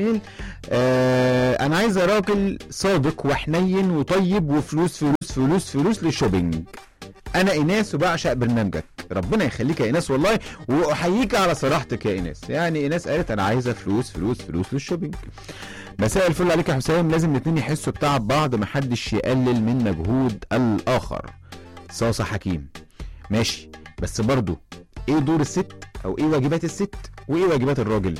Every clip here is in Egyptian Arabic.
آه انا عايزه راجل صادق وحنين وطيب وفلوس فلوس فلوس فلوس للشوبينج انا ايناس وبعشق برنامجك ربنا يخليك يا ايناس والله واحييك على صراحتك يا ايناس يعني ايناس قالت انا عايزه فلوس فلوس فلوس للشوبينج مساء الفل عليك يا حسام لازم الاتنين يحسوا بتعب بعض محدش يقلل من مجهود الاخر صاصة حكيم ماشي بس برضو ايه دور الست او ايه واجبات الست وايه واجبات الراجل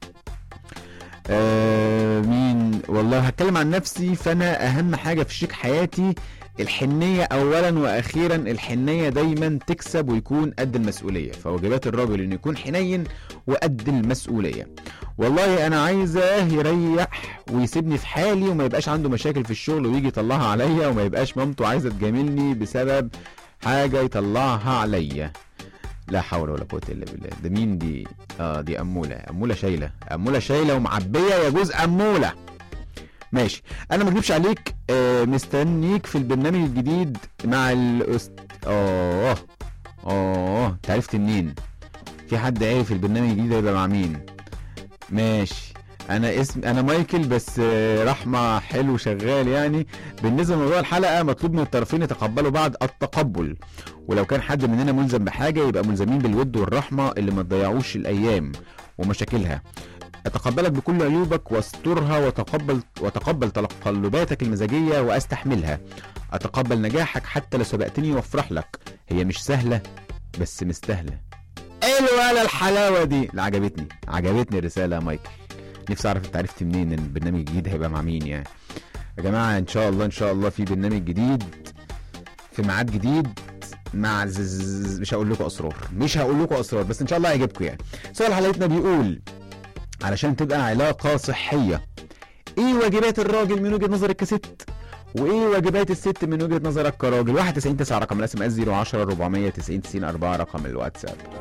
آه مين والله هتكلم عن نفسي فانا اهم حاجه في شريك حياتي الحنيه اولا واخيرا الحنيه دايما تكسب ويكون قد المسؤوليه فواجبات الراجل انه يكون حنين وقد المسؤوليه والله انا عايزه يريح ويسيبني في حالي وما يبقاش عنده مشاكل في الشغل ويجي يطلعها عليا وما يبقاش مامته عايزه تجاملني بسبب حاجه يطلعها عليا لا حول ولا قوه الا بالله ده مين دي اه دي اموله اموله شايله اموله شايله ومعبيه يجوز اموله ماشي انا ما اكذبش عليك آه مستنيك في البرنامج الجديد مع الاست اه اه انت عرفت منين في حد عارف البرنامج الجديد هيبقى مع مين ماشي انا اسم انا مايكل بس آه، رحمه حلو شغال يعني بالنسبه لموضوع الحلقه مطلوب من الطرفين يتقبلوا بعض التقبل ولو كان حد مننا ملزم بحاجه يبقى ملزمين بالود والرحمه اللي ما تضيعوش الايام ومشاكلها اتقبلك بكل عيوبك واسترها وتقبل وتقبل تقلباتك المزاجيه واستحملها اتقبل نجاحك حتى لو سبقتني وافرح لك هي مش سهله بس مستاهله حلوه على الحلاوه دي لا عجبتني عجبتني الرساله يا مايكل نفسي اعرف انت عرفت منين ان البرنامج الجديد هيبقى مع مين يعني يا جماعه ان شاء الله ان شاء الله في برنامج جديد في ميعاد جديد مع زز... مش هقول لكم اسرار مش هقول لكم اسرار بس ان شاء الله هيعجبكم يعني سؤال حلقتنا بيقول علشان تبقى علاقه صحيه ايه واجبات الراجل من وجهه نظرك كست وايه واجبات الست من وجهه نظرك كراجل 91 9 رقم الاس ام اس 010 490 90 4 رقم الواتساب